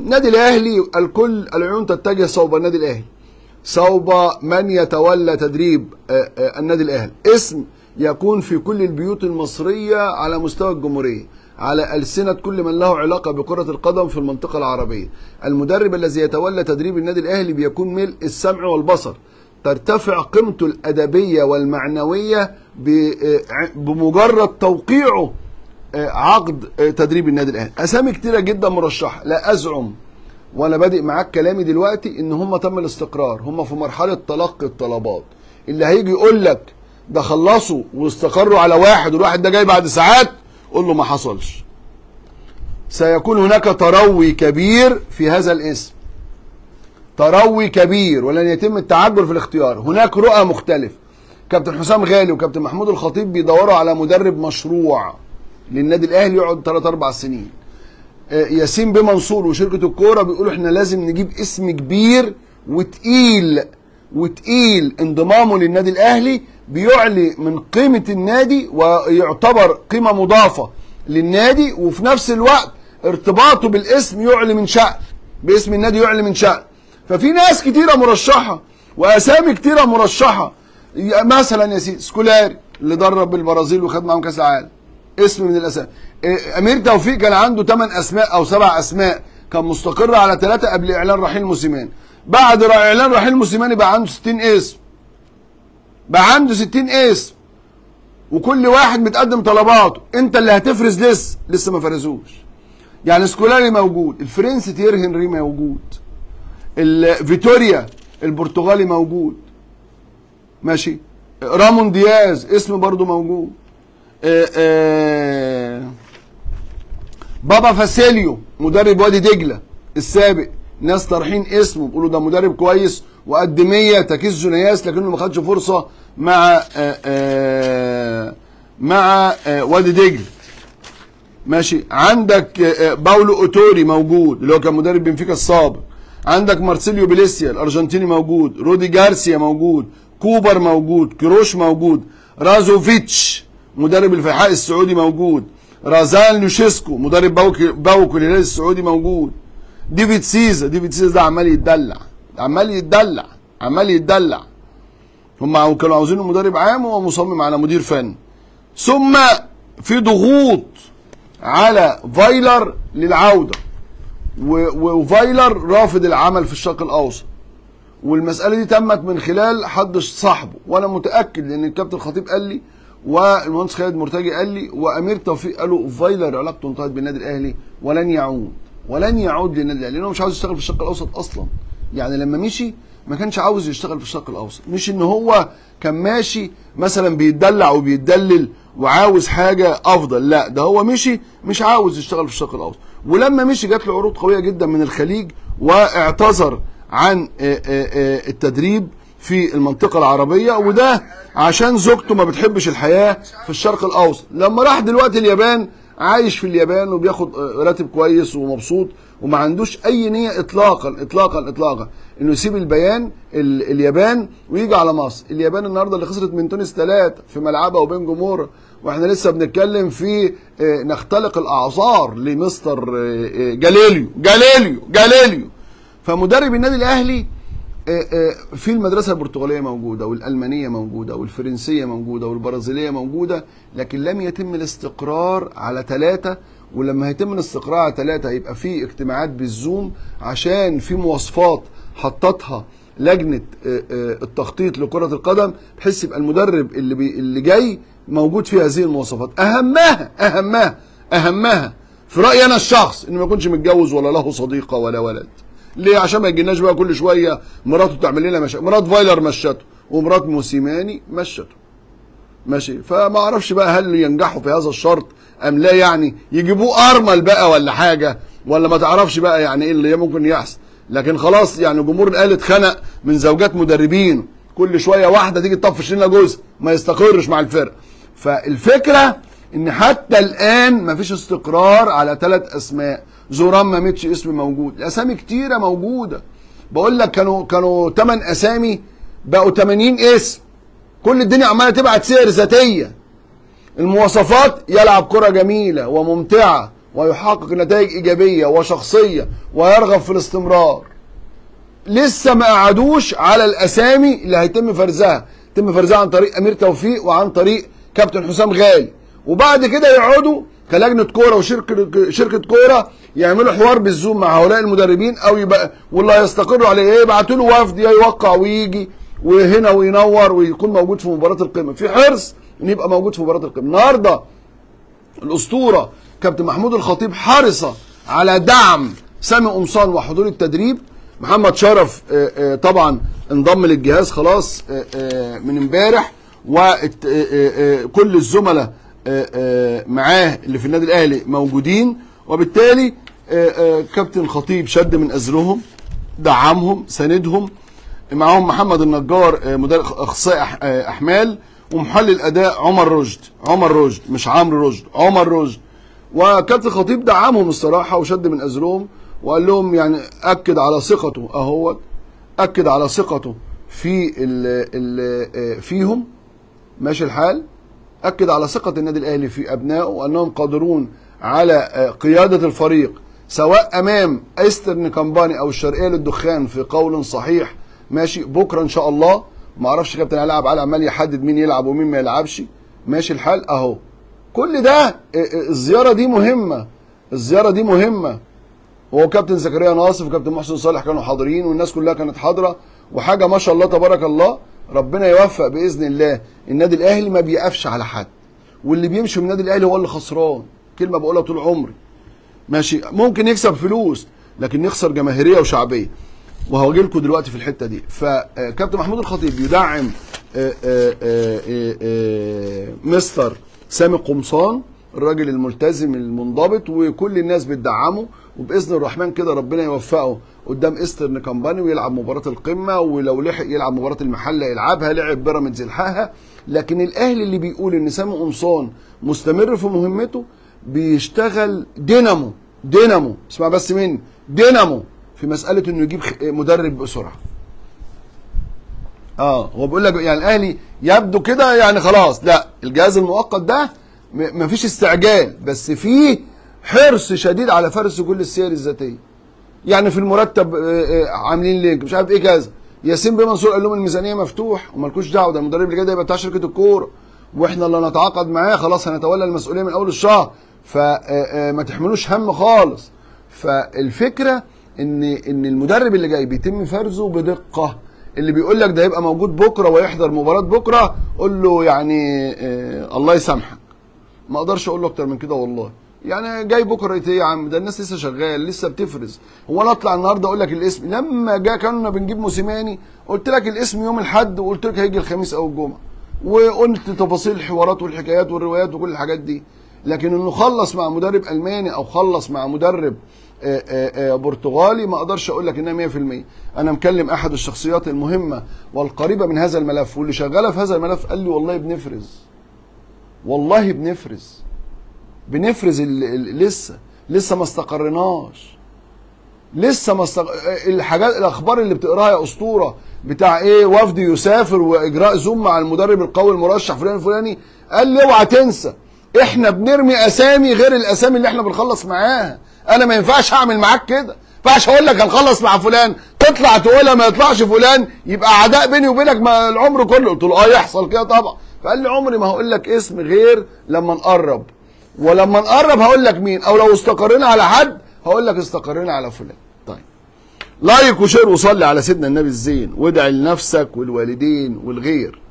النادي الاهلي الكل العيون تتجه صوب النادي الاهلي صوب من يتولى تدريب آه، آه، النادي الاهلي اسم يكون في كل البيوت المصريه على مستوى الجمهوريه على ألسنة كل من له علاقة بكرة القدم في المنطقة العربية المدرب الذي يتولى تدريب النادي الأهلي بيكون ملء السمع والبصر ترتفع قيمته الأدبية والمعنوية ب- آه، بمجرد توقيعه آه، عقد آه، تدريب النادي الاهلي اسامي كتيره جدا مرشحه لا ازعم وانا بادئ معاك كلامي دلوقتي ان هم تم الاستقرار هم في مرحله تلقي الطلبات اللي هيجي يقول لك ده خلصوا واستقروا على واحد والواحد ده جاي بعد ساعات قول له ما حصلش سيكون هناك تروي كبير في هذا الاسم تروي كبير ولن يتم التعجل في الاختيار هناك رؤى مختلفة كابتن حسام غالي وكابتن محمود الخطيب بيدوروا على مدرب مشروع للنادي الاهلي يقعد 3 4 سنين آه، ياسين بيه منصور وشركه الكوره بيقولوا احنا لازم نجيب اسم كبير وتقيل وتقيل انضمامه للنادي الاهلي بيعلي من قيمه النادي ويعتبر قيمه مضافه للنادي وفي نفس الوقت ارتباطه بالاسم يعلي من شأن باسم النادي يعلي من شأن ففي ناس كتيره مرشحه واسامي كتيره مرشحه يا- مثلا يا سيدي سكولاري اللي درب البرازيل وخد معاهم كاس العالم اسم من الاسامي إيه، امير توفيق كان عنده 8 اسماء او سبع اسماء كان مستقر على ثلاثه قبل اعلان رحيل موسيماني بعد را- اعلان رحيل موسيماني بقى عنده 60 اسم بقى عنده 60 اسم وكل واحد متقدم طلباته انت اللي هتفرز لسه لسه ما فرزوش يعني سكولاري موجود الفرنسي تير هنري موجود ال- فيتوريا البرتغالي موجود ماشي رامون دياز اسم برضو موجود آه، آه، بابا فاسيليو مدرب وادي دجله السابق ناس طارحين اسمه بيقولوا ده مدرب كويس وقد 100 تكيس جونياس لكنه ما خدش فرصه مع آه، آه، مع آه، وادي دجله ماشي عندك آه، آه، باولو اوتوري موجود اللي هو كان مدرب بنفيكا السابق عندك مارسيليو بيليسيا الارجنتيني موجود رودي جارسيا موجود كوبر موجود كروش موجود رازوفيتش مدرب الفيحاء السعودي موجود رازان لوشيسكو مدرب باوك باوك الهلال السعودي موجود ديفيد سيزا ديفيد سيزا ده عمال يتدلع عمال يتدلع عمال يتدلع هم كانوا عاوزينه مدرب عام وهو مصمم على مدير فني ثم في ضغوط على فايلر للعوده و- وفايلر رافض العمل في الشرق الاوسط والمساله دي تمت من خلال حد صاحبه وانا متاكد لان الكابتن الخطيب قال لي والمهندس خالد مرتجي قال لي وامير توفيق قالوا فايلر علاقته انتهت بالنادي الاهلي ولن يعود ولن يعود للنادي الاهلي لانه مش عاوز يشتغل في الشرق الاوسط اصلا يعني لما مشي ما كانش عاوز يشتغل في الشرق الاوسط مش ان هو كان ماشي مثلا بيتدلع وبيتدلل وعاوز حاجه افضل لا ده هو مشي مش عاوز يشتغل في الشرق الاوسط ولما مشي جات له عروض قويه جدا من الخليج واعتذر عن آه، آه، آه، التدريب في المنطقة العربية وده عشان زوجته ما بتحبش الحياة في الشرق الأوسط لما راح دلوقتي اليابان عايش في اليابان وبياخد آه، راتب كويس ومبسوط وما عندوش أي نية إطلاقا إطلاقا إطلاقا إنه يسيب البيان ال اليابان ويجي على مصر اليابان النهاردة اللي خسرت من تونس ثلاثة في ملعبها وبين جمهورها واحنا لسه بنتكلم في آه، نختلق الأعذار لمستر آه، آه، جاليليو جاليليو جاليليو فمدرب النادي الاهلي آه، آه، في المدرسه البرتغاليه موجوده والالمانيه موجوده والفرنسيه موجوده والبرازيليه موجوده لكن لم يتم الاستقرار على ثلاثه ولما هيتم الاستقرار على ثلاثه هيبقى في اجتماعات بالزوم عشان في مواصفات حطتها لجنه آه، آه، التخطيط لكره القدم بحيث يبقى المدرب اللي بي اللي جاي موجود في هذه المواصفات اهمها اهمها اهمها في رايي انا الشخص انه ما يكونش متجوز ولا له صديقه ولا ولد ليه عشان ما يجيناش بقى كل شويه مراته تعمل لنا مشاكل مرات فايلر مشته ومرات موسيماني مشته ماشي فما اعرفش بقى هل ينجحوا في هذا الشرط ام لا يعني يجيبوه ارمل بقى ولا حاجه ولا ما تعرفش بقى يعني ايه اللي ممكن يحصل لكن خلاص يعني جمهور الاهلي اتخنق من زوجات مدربين كل شويه واحده تيجي تطفش لنا جزء ما يستقرش مع الفرقه فالفكره ان حتى الان ما فيش استقرار على ثلاث اسماء زوران ما ميتش اسم موجود الاسامي كتيره موجوده بقول لك كانوا كانوا 8 اسامي بقوا 80 اسم كل الدنيا عماله تبعت سير ذاتيه المواصفات يلعب كره جميله وممتعه ويحقق نتائج ايجابيه وشخصيه ويرغب في الاستمرار لسه ما قعدوش على الاسامي اللي هيتم فرزها يتم فرزها عن طريق امير توفيق وعن طريق كابتن حسام غالي وبعد كده يقعدوا كلجنه كوره وشركه شركه كوره يعملوا حوار بالزوم مع هؤلاء المدربين او يبقى واللي هيستقروا عليه ايه يبعتوا له وفد يوقع ويجي وهنا وينور ويكون موجود في مباراه القمه في حرص ان يبقى موجود في مباراه القمه النهارده الاسطوره كابتن محمود الخطيب حرصه على دعم سامي قمصان وحضور التدريب محمد شرف آه، آه، طبعا انضم للجهاز خلاص آه، آه، من امبارح وكل الزملاء آه، آه، معاه اللي في النادي الاهلي موجودين وبالتالي آه، آه، كابتن خطيب شد من ازرهم دعمهم ساندهم معاهم محمد النجار آه، مدرب اخصائي أح- آه، احمال ومحلل اداء عمر رشد عمر رشد مش عمرو رشد عمر رشد وكابتن خطيب دعمهم الصراحه وشد من ازرهم وقال لهم يعني اكد على ثقته اهوت اكد على ثقته في ال ال فيهم ماشي الحال اكد على ثقه النادي الاهلي في ابنائه وانهم قادرون على آه، قياده الفريق سواء امام ايسترن كامباني او الشرقيه للدخان في قول صحيح ماشي بكره ان شاء الله ما اعرفش كابتن هيلعب علي عمال يحدد مين يلعب ومين ما يلعبش ماشي الحال اهو كل ده آه، آه، الزياره دي مهمه الزياره دي مهمه وهو كابتن زكريا ناصف وكابتن محسن صالح كانوا حاضرين والناس كلها كانت حاضره وحاجه ما شاء الله تبارك الله ربنا يوفق باذن الله النادي الاهلي ما بيقفش على حد واللي بيمشي من النادي الاهلي هو اللي خسران كلمه بقولها طول عمري ماشي ممكن يكسب فلوس لكن يخسر جماهيريه وشعبيه وهواجي لكم دلوقتي في الحته دي فكابتن محمود الخطيب يدعم آه، آه، آه، آه، آه، مستر سامي قمصان الراجل الملتزم المنضبط وكل الناس بتدعمه وباذن الرحمن كده ربنا يوفقه قدام ايسترن كامباني ويلعب مباراه القمه ولو لحق يلعب مباراه المحله يلعبها لعب بيراميدز يلحقها لكن الاهلي اللي بيقول ان سامي قمصان مستمر في مهمته بيشتغل دينامو دينامو اسمع بس مني دينامو في مساله انه يجيب خ- مدرب بسرعه اه هو بيقول لك يعني الاهلي يبدو كده يعني خلاص لا الجهاز المؤقت ده م- مفيش استعجال بس فيه حرص شديد على فرز كل السير الذاتيه يعني في المرتب آه، آه، عاملين لينك مش عارف ايه كذا ياسين بيه منصور قال لهم الميزانيه مفتوح ومالكوش دعوه ده المدرب اللي جاي ده يبقى بتاع شركه الكوره واحنا اللي نتعاقد معاه خلاص هنتولى المسؤوليه من اول الشهر فما تحملوش هم خالص فالفكره ان ان المدرب اللي جاي بيتم فرزه بدقه اللي بيقول لك ده هيبقى موجود بكره ويحضر مباراه بكره قول له يعني آه، الله يسامحك ما اقدرش اقول له اكتر من كده والله يعني جاي بكره ايه يا عم ده الناس لسه شغال لسه بتفرز هو انا اطلع النهارده اقول لك الاسم لما جا كنا بنجيب موسيماني قلت لك الاسم يوم الاحد وقلت لك هيجي الخميس او الجمعه وقلت تفاصيل الحوارات والحكايات والروايات وكل الحاجات دي لكن انه خلص مع مدرب الماني او خلص مع مدرب آه، آه، آه، برتغالي ما اقدرش اقول لك انها 100% انا مكلم احد الشخصيات المهمه والقريبه من هذا الملف واللي شغاله في هذا الملف قال لي والله بنفرز والله بنفرز بنفرز ال... ال... لسه لسه ما استقرناش لسه ما استق... الحاجات الاخبار اللي بتقراها يا اسطوره بتاع ايه وفد يسافر واجراء زوم مع المدرب القوي المرشح فلان الفلاني قال لي اوعى تنسى احنا بنرمي اسامي غير الاسامي اللي احنا بنخلص معاها انا ما ينفعش اعمل معاك كده ما ينفعش اقول لك هنخلص مع فلان تطلع تقولها ما يطلعش فلان يبقى عداء بيني وبينك ما العمر كله قلت له اه يحصل كده طبعا فقال لي عمري ما هقول لك اسم غير لما نقرب ولما نقرب هقول لك مين او لو استقرينا على حد هقول لك استقرينا على فلان طيب لايك وشير وصلي على سيدنا النبي الزين وادعي لنفسك والوالدين والغير